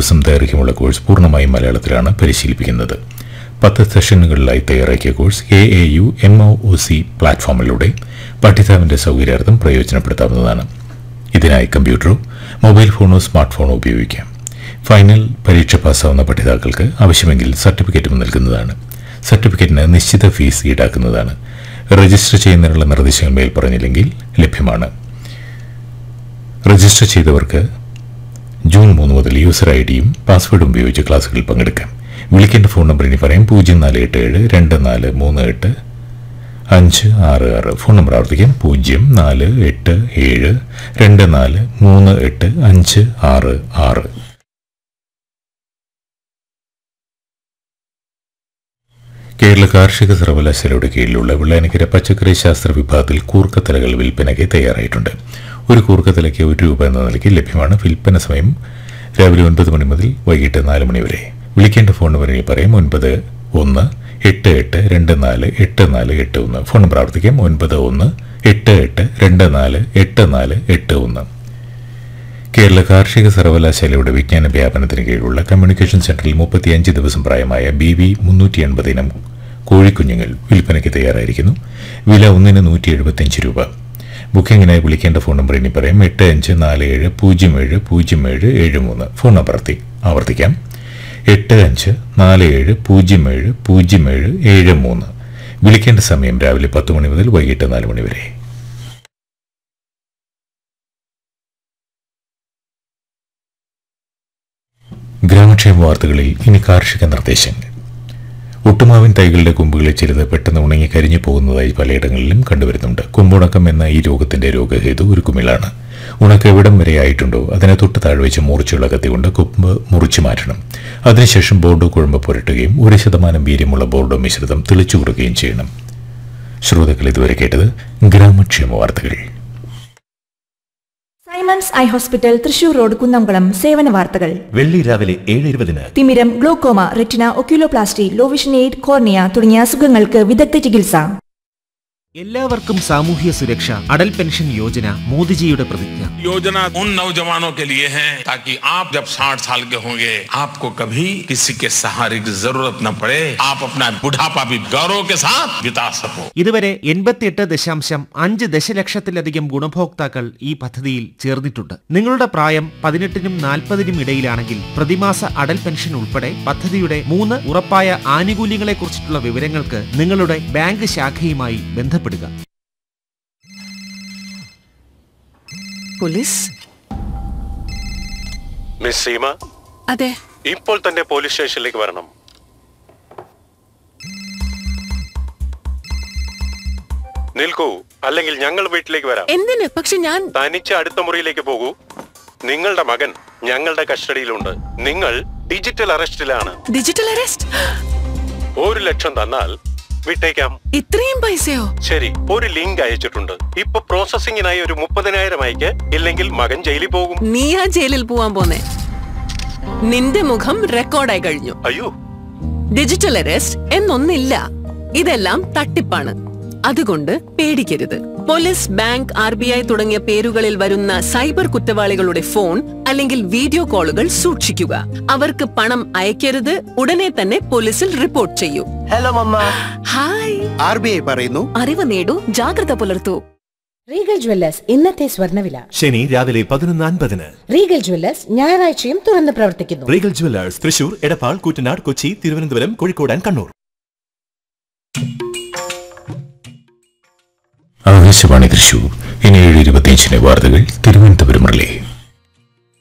ദിവസം ദൈർഘ്യമുള്ള കോഴ്സ് പൂർണ്ണമായും മലയാളത്തിലാണ് പരിശീലിപ്പിക്കുന്നത് പത്ത് സെഷനുകളിലായി തയ്യാറാക്കിയ course A A U M O O C പ്ലാറ്റ്ഫോമിലൂടെ പഠിതാവിന്റെ സൗകര്യാർത്ഥം പ്രയോജനപ്പെടുത്താവുന്നതാണ് ഇതിനായി കമ്പ്യൂട്ടറോ മൊബൈൽ ഫോണോ സ്മാർട്ട് ഫോണോ ഉപയോഗിക്കാം ഫൈനൽ പരീക്ഷ പാസ്സാവുന്ന പഠിതാക്കൾക്ക് ആവശ്യമെങ്കിൽ സർട്ടിഫിക്കറ്റും നൽകുന്നതാണ് സർട്ടിഫിക്കറ്റിന് നിശ്ചിത ഫീസ് ഈടാക്കുന്നതാണ് രജിസ്റ്റർ ചെയ്യുന്നതിനുള്ള നിർദ്ദേശങ്ങൾ മേൽ പറഞ്ഞില്ലെങ്കിൽ ലഭ്യമാണ് രജിസ്റ്റർ ചെയ്തവർക്ക് ജൂൺ മൂന്ന് മുതൽ യൂസർ ഐ ഡിയും പാസ്വേഡും ഉപയോഗിച്ച് ക്ലാസുകളിൽ പങ്കെടുക്കാം വിളിക്കേണ്ട ഫോൺ നമ്പർ ഇനി പറയാം പൂജ്യം നാല് എട്ട് ഏഴ് രണ്ട് നാല് മൂന്ന് എട്ട് അഞ്ച് ആറ് ആറ് ഫോൺ നമ്പർ ആവർത്തിക്കാം പൂജ്യം നാല് എട്ട് ഏഴ് രണ്ട് നാല് മൂന്ന് എട്ട് അഞ്ച് ആറ് ആറ് കേരള കാർഷിക സർവകലാശാലയുടെ കീഴിലുള്ള വെള്ളാനക്കര പച്ചക്കറി ശാസ്ത്ര വിഭാഗത്തിൽ കൂർക്കത്തലകൾ വിൽപ്പനയ്ക്ക് തയ്യാറായിട്ടുണ്ട് ഒരു കൂർക്കത്തലയ്ക്ക് ഒരു രൂപ എന്ന നിലയ്ക്ക് ലഭ്യമാണ് വിൽപ്പന സമയം രാവിലെ ഒൻപത് മണി മുതൽ വൈകിട്ട് നാല് മണി വരെ വിളിക്കേണ്ട ഫോൺ നമ്പറിൽ പറയും ഒൻപത് ഒന്ന് എട്ട് എട്ട് രണ്ട് നാല് എട്ട് നാല് എട്ട് ഒന്ന് ഫോൺ നമ്പർ ആവർത്തിക്കാം ഒൻപത് ഒന്ന് എട്ട് എട്ട് രണ്ട് നാല് എട്ട് നാല് എട്ട് ഒന്ന് കേരള കാർഷിക സർവകലാശാലയുടെ വിജ്ഞാന വ്യാപനത്തിന് കീഴിലുള്ള കമ്മ്യൂണിക്കേഷൻ സെന്ററിൽ മുപ്പത്തിയഞ്ച് ദിവസം പ്രായമായ ബി വി മുന്നൂറ്റി എൺപത് ഇനം കോഴിക്കുഞ്ഞുങ്ങൾ വിൽപ്പനയ്ക്ക് തയ്യാറായിരിക്കുന്നു വില ഒന്നിന് നൂറ്റി എഴുപത്തിയഞ്ച് രൂപ ബുക്കിംഗിനായി വിളിക്കേണ്ട ഫോൺ നമ്പർ ഇനി പറയാം എട്ട് അഞ്ച് നാല് ഏഴ് പൂജ്യം ഏഴ് പൂജ്യം ഏഴ് ഏഴ് മൂന്ന് ഫോൺ നമ്പർ ആവർത്തി- ആവർത്തിക്കാം എട്ട് അഞ്ച് നാല് ഏഴ് പൂജ്യം ഏഴ് പൂജ്യം ഏഴ് ഏഴ് മൂന്ന് വിളിക്കേണ്ട സമയം രാവിലെ പത്ത് മണി മുതൽ വൈകിട്ട് നാല് മണി വരെ ഗ്രാമക്ഷേമ വാർത്തകളിൽ ഇനി കാർഷിക നിർദ്ദേശങ്ങൾ ഒട്ടുമാവിൻ തൈകളുടെ കൊമ്പുകളിൽ ചിലത് പെട്ടെന്ന് ഉണങ്ങി കരിഞ്ഞു പോകുന്നതായി പലയിടങ്ങളിലും കണ്ടുവരുന്നുണ്ട് കൊമ്പുണക്കം എന്ന ഈ രോഗത്തിന്റെ രോഗഹേതു ഒരു കുമിളാണ് ഉണക്ക് എവിടം വരെ ആയിട്ടുണ്ടോ അതിനെ തൊട്ട് താഴെ വെച്ച് മൂർച്ചയുള്ള കത്തി കൊണ്ട് കൊമ്പ് മുറിച്ചു മാറ്റണം അതിനുശേഷം ബോർഡോ കുഴമ്പ് പുരട്ടുകയും ഒരു ശതമാനം വീര്യമുള്ള ബോർഡോ മിശ്രിതം തെളിച്ചു കൊടുക്കുകയും ചെയ്യണം ശ്രോതാക്കൾ ഇതുവരെ കേട്ടത് ഗ്രാമക്ഷേമ വാർത്തകൾ Simons eye hospital Thrissur road Kunnamkulam സേവന വാർത്തകൾ വെള്ളി രാവിലെ ഏഴ് ഇരുപതിന് തിമിരം glaucoma retina oculoplasty low vision aid cornea തുടങ്ങിയ അസുഖങ്ങൾക്ക് വിദഗ്ധ ചികിത്സ എല്ലാവർക്കും സാമൂഹ്യ സുരക്ഷ അടൽ പെൻഷൻ യോജന മോദിജിയുടെ പ്രതിജ്ഞ योजना उन नौजवानों के लिए है ताकि आप जब 60 साल के होंगे आपको कभी किसी के सहारे की जरूरत न पड़े आप अपना बुढ़ापा भी गौरव के साथ बिता सको ഇതുവരെ എൺപത്തിയെട്ട് ദശാംശം അഞ്ച് ദശലക്ഷത്തിലധികം ഗുണഭോക്താക്കൾ ഈ പദ്ധതിയിൽ ചേർന്നിട്ടുണ്ട് നിങ്ങളുടെ പ്രായം പതിനെട്ടിനും നാൽപ്പതിനും ഇടയിലാണെങ്കിൽ പ്രതിമാസ അടൽ പെൻഷൻ ഉൾപ്പെടെ പദ്ധതിയുടെ മൂന്ന് ഉറപ്പായ ആനുകൂല്യങ്ങളെക്കുറിച്ചിട്ടുള്ള വിവരങ്ങൾക്ക് നിങ്ങളുടെ ബാങ്ക് ശാഖയുമായി ബന്ധപ്പെടുക പോലീസ് മിസ് സീമ അതെ ഇപ്പോൾ തന്നെ പോലീസ് സ്റ്റേഷനിലേക്ക് വരണം നിൽക്കൂ അല്ലെങ്കിൽ ഞങ്ങൾ വീട്ടിലേക്ക് വരാം എന്തിന് പക്ഷെ ഞാൻ തനിച്ച് അടുത്ത മുറിയിലേക്ക് പോകൂ നിങ്ങളുടെ മകൻ ഞങ്ങളുടെ കസ്റ്റഡിയിലുണ്ട് നിങ്ങൾ ഡിജിറ്റൽ അറസ്റ്റിലാണ് ഡിജിറ്റൽ അറസ്റ്റ് ഒരു ലക്ഷം തന്നാൽ വിട്ടേക്കാം ഇത്രയും പൈസയോ ശരി ഒരു ലിങ്ക് അയച്ചിട്ടുണ്ട് ഇപ്പൊ പ്രോസസിംഗിനായി ഒരു മുപ്പതിനായിരം അയക്ക് ഇല്ലെങ്കിൽ മകൻ ജയിലിൽ പോകും നീയാ ജയിലിൽ പോവാൻ പോന്നെ നിന്റെ മുഖം റെക്കോർഡായി കഴിഞ്ഞു അയ്യോ ഡിജിറ്റൽ അറസ്റ്റ് എന്നൊന്നില്ല ഇതെല്ലാം തട്ടിപ്പാണ് അതുകൊണ്ട് പേടിക്കരുത് police bank R B I തുടങ്ങിയ പേരുകളിൽ വരുന്ന സൈബർ കുറ്റവാളികളുടെ ഫോൺ അല്ലെങ്കിൽ വീഡിയോ കോളുകൾ സൂക്ഷിക്കുക അവർക്ക് പണം അയക്കരുത് ഉടനെ തന്നെ പോലീസിൽ റിപ്പോർട്ട് ചെയ്യൂ hello mamma hi R B I പറയുന്നു അറിവ് നേടൂ ജാഗ്രത പുലർത്തൂ റീഗൽ ജ്വല്ലേഴ്സ് ഇന്നത്തെ സ്വർണ്ണവില ശനി രാവിലെ പതിനൊന്ന് അൻപതിന് റീഗൽ ജ്വല്ലേഴ്സ് ഞായറാഴ്ചയും തുറന്ന് പ്രവർത്തിക്കുന്നു Regal jewellers Thrissur Edappal Koottanad Kochi Thiruvananthapuram Kozhikode and Kannur Akashvani Thrissur ഇനി ഏഴ് ഇരുപത്തിയഞ്ചിന് വാർത്തകൾ തിരുവനന്തപുരം റിലേ